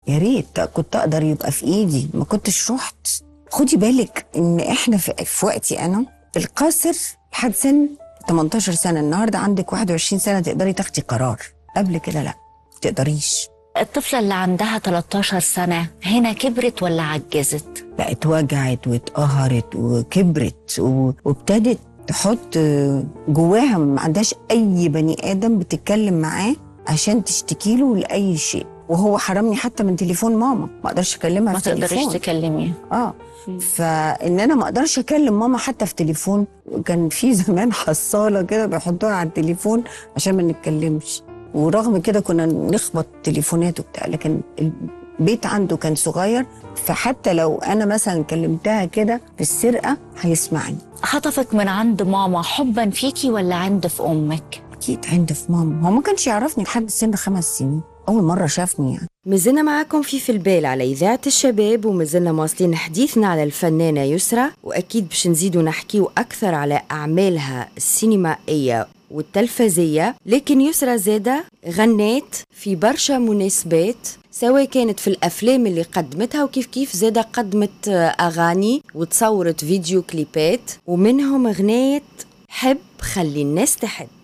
يا ريت كنت اقدر يبقى في ايدي ما كنتش رحت خدي بالك ان احنا في, في وقتي انا القاصر لحد سن 18 سنه النهارده عندك 21 سنه تقدري تاخدي قرار قبل كده لا تقدريش الطفلة اللي عندها 13 سنة هنا كبرت ولا عجزت؟ لا اتوجعت واتقهرت وكبرت و- وابتدت تحط جواها ما عندهاش اي بني ادم بتتكلم معاه عشان تشتكي له لاي شيء وهو حرمني حتى من تليفون ماما ما اقدرش اكلمها ما في تقدريش تليفون تكلميها اه فان انا ما اقدرش اكلم ماما حتى في تليفون كان في زمان حصاله كده بيحطوها على التليفون عشان ما نتكلمش ورغم كده كنا نخبط تليفونات وبتاع لكن البيت عنده كان صغير فحتى لو انا مثلا كلمتها كده في السرقه هيسمعني خطفك من عند ماما حبا فيكي ولا عند في أمك؟ اكيد عند في ماما هو ما كانش يعرفني لحد سن خمس سنين اول مره شافني يعني مازلنا معاكم في في البال على إذاعة الشباب ومازلنا مواصلين حديثنا على الفنانة يسرى وأكيد باش نزيدوا نحكيو أكثر على أعمالها السينمائية والتلفزية لكن يسرى زادة غنات في برشا مناسبات سواء كانت في الأفلام اللي قدمتها وكيف كيف زادة قدمت آه، أغاني وتصورت فيديو كليبات ومنهم غناية حب خلي الناس تحب